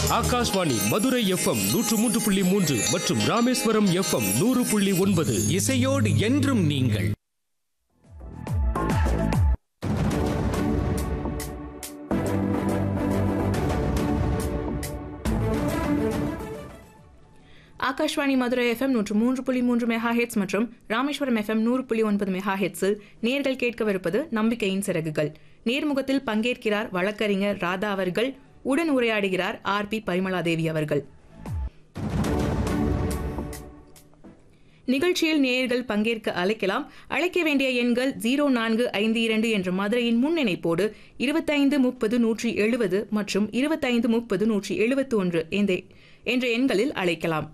Akashvani Madurai FM நூற்று மூன்று புள்ளி மூன்று மற்றும் ராமேஸ்வரம் எஃப்எம் நூறு புள்ளி ஒன்பது இசையோடு என்றும் நீங்கள் ஆகாஷ்வாணி மதுரை எஃப்எம் நூற்று மூன்று புள்ளி மூன்று மெகா ஹெட்ஸ் மற்றும் ராமேஸ்வரம் எஃப்எம் நூறு புள்ளி ஒன்பது மெகா ஹெட்ஸில் நேர்கள் கேட்கவிருப்பது நம்பிக்கையின் சிறகுகள் நேர்முகத்தில் பங்கேற்கிறார் வழக்கறிஞர் ராதா அவர்கள் உடன் உரையாடுகிறார் ஆர் பி பரிமளாதேவி அவர்கள் நிகழ்ச்சியில் நேயர்கள் பங்கேற்க அழைக்கலாம் அழைக்க வேண்டிய எண்கள் ஜீரோ நான்கு ஐந்து இரண்டு என்ற மதுரையின் முன்னிணைப்போடு இருபத்தைந்து முப்பது நூற்றி எழுபது மற்றும் இருபத்தைந்து முப்பது நூற்றி எழுபத்தி ஒன்று என்ற எண்களில் அழைக்கலாம்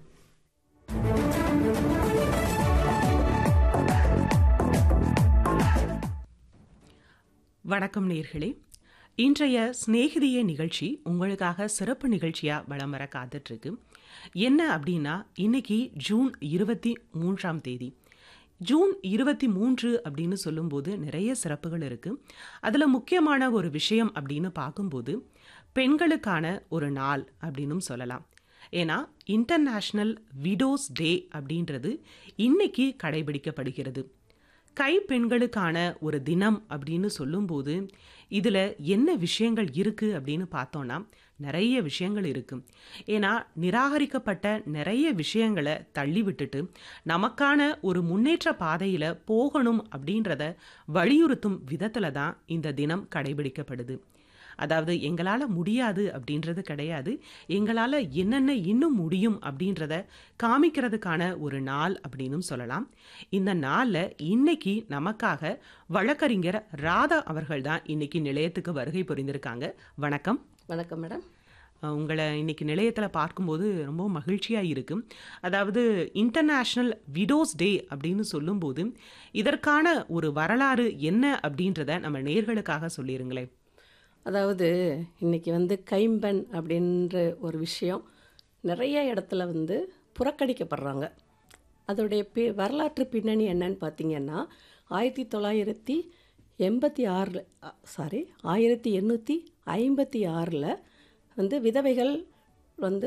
வணக்கம் நேர்களே இன்றைய சிநேகிதிய நிகழ்ச்சி உங்களுக்காக சிறப்பு நிகழ்ச்சியாக வலம் வர காத்துட்ருக்கு என்ன அப்படின்னா இன்னைக்கு ஜூன் இருபத்தி மூன்றாம் தேதி ஜூன் இருபத்தி மூன்று அப்படின்னு சொல்லும்போது நிறைய சிறப்புகள் இருக்குது அதில் முக்கியமான ஒரு விஷயம் அப்படின்னு பார்க்கும்போது பெண்களுக்கான ஒரு நாள் அப்படின்னும் சொல்லலாம் ஏன்னா இன்டர்நேஷ்னல் விடோஸ் டே அப்படின்றது இன்னைக்கு கடைபிடிக்கப்படுகிறது கைப்பெண்களுக்கான ஒரு தினம் அப்படின்னு சொல்லும்போது இதில் என்ன விஷயங்கள் இருக்குது அப்படின்னு பார்த்தோன்னா நிறைய விஷயங்கள் இருக்குது ஏன்னா நிராகரிக்கப்பட்ட நிறைய விஷயங்களை தள்ளி விட்டுட்டு நமக்கான ஒரு முன்னேற்ற பாதையில் போகணும் அப்படின்றத வலியுறுத்தும் விதத்தில் தான் இந்த தினம் கடைபிடிக்கப்படுது அதாவது எங்களால் முடியாது அப்படின்றது கிடையாது எங்களால் என்னென்ன இன்னும் முடியும் அப்படின்றத காமிக்கிறதுக்கான ஒரு நாள் அப்படின்னு சொல்லலாம் இந்த நாளில் இன்னைக்கு நமக்காக வழக்கறிஞர் ராதா அவர்கள் தான் இன்னைக்கு நிலையத்துக்கு வருகை புரிந்திருக்காங்க வணக்கம் வணக்கம் மேடம் அஹ் உங்களை இன்னைக்கு நிலையத்தில் பார்க்கும்போது ரொம்ப மகிழ்ச்சியாக இருக்கும் அதாவது இன்டர்நேஷ்னல் விடோஸ் டே அப்படின்னு சொல்லும்போது இதற்கான ஒரு வரலாறு என்ன அப்படின்றத நம்ம நேர்களுக்காக சொல்லிடுங்களேன் அதாவது இன்னைக்கு வந்து கைம்பெண் அப்படின்ற ஒரு விஷயம் நிறைய இடத்துல வந்து புறக்கணிக்கப்படுறாங்க அதோடைய பி வரலாற்று பின்னணி என்னன்னு பார்த்தீங்கன்னா ஆயிரத்தி தொள்ளாயிரத்தி எண்பத்தி ஆறில் சாரி ஆயிரத்தி எண்ணூற்றி ஐம்பத்தி ஆறில் வந்து விதவைகள் வந்து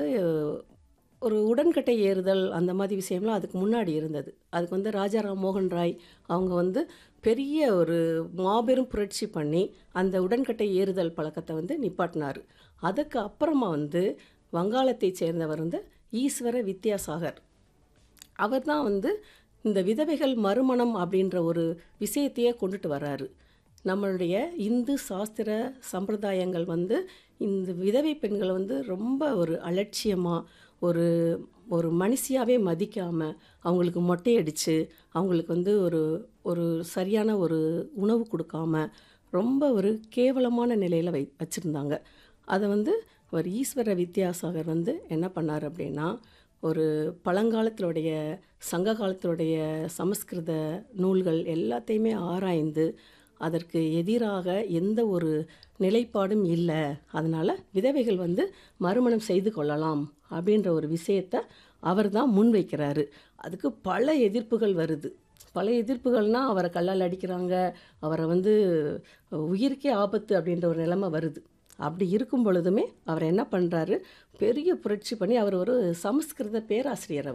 ஒரு உடன்கட்டை ஏறுதல் அந்த மாதிரி விஷயம்லாம் அதுக்கு முன்னாடி இருந்தது அதுக்கு வந்து ராஜாராம் மோகன் ராய் அவங்க வந்து பெரிய ஒரு மாபெரும் புரட்சி பண்ணி அந்த உடன்கட்டை ஏறுதல் பழக்கத்தை வந்து நிப்பாட்டினார் அதுக்கு அப்புறமா வந்து வங்காளத்தை சேர்ந்தவர் வந்து ஈஸ்வர வித்யாசாகர் அவர் தான் வந்து இந்த விதவைகள் மறுமணம் அப்படின்ற ஒரு விஷயத்தையே கொண்டுட்டு வர்றாரு நம்மளுடைய இந்து சாஸ்திர சம்பிரதாயங்கள் வந்து இந்த விதவை பெண்களை வந்து ரொம்ப ஒரு அலட்சியமாக ஒரு ஒரு மனுஷியாவே மதிக்காமல் அவங்களுக்கு மொட்டையடித்து அவங்களுக்கு வந்து ஒரு ஒரு சரியான ஒரு உணவு கொடுக்காம ரொம்ப ஒரு கேவலமான நிலையில் வை வச்சுருந்தாங்க அதை வந்து ஒரு ஈஸ்வர வித்யாசாகர் வந்து என்ன பண்ணார் அப்படின்னா ஒரு பழங்காலத்தினுடைய சங்க காலத்தினுடைய சமஸ்கிருத நூல்கள் எல்லாத்தையுமே ஆராய்ந்து அதற்கு எதிராக எந்த ஒரு நிலைப்பாடும் இல்லை அதனால் விதவைகள் வந்து மறுமணம் செய்து கொள்ளலாம் அப்படின்ற ஒரு விஷயத்தை அவர் தான் முன்வைக்கிறாரு அதுக்கு பல எதிர்ப்புகள் வருது பல எதிர்ப்புகள்னால் அவரை கல்லால் அடிக்கிறாங்க அவரை வந்து உயிருக்கே ஆபத்து அப்படின்ற ஒரு நிலைமை வருது அப்படி இருக்கும் பொழுதுமே அவர் என்ன பண்ணுறாரு பெரிய புரட்சி பண்ணி அவர் ஒரு சமஸ்கிருத பேராசிரியர் அவர்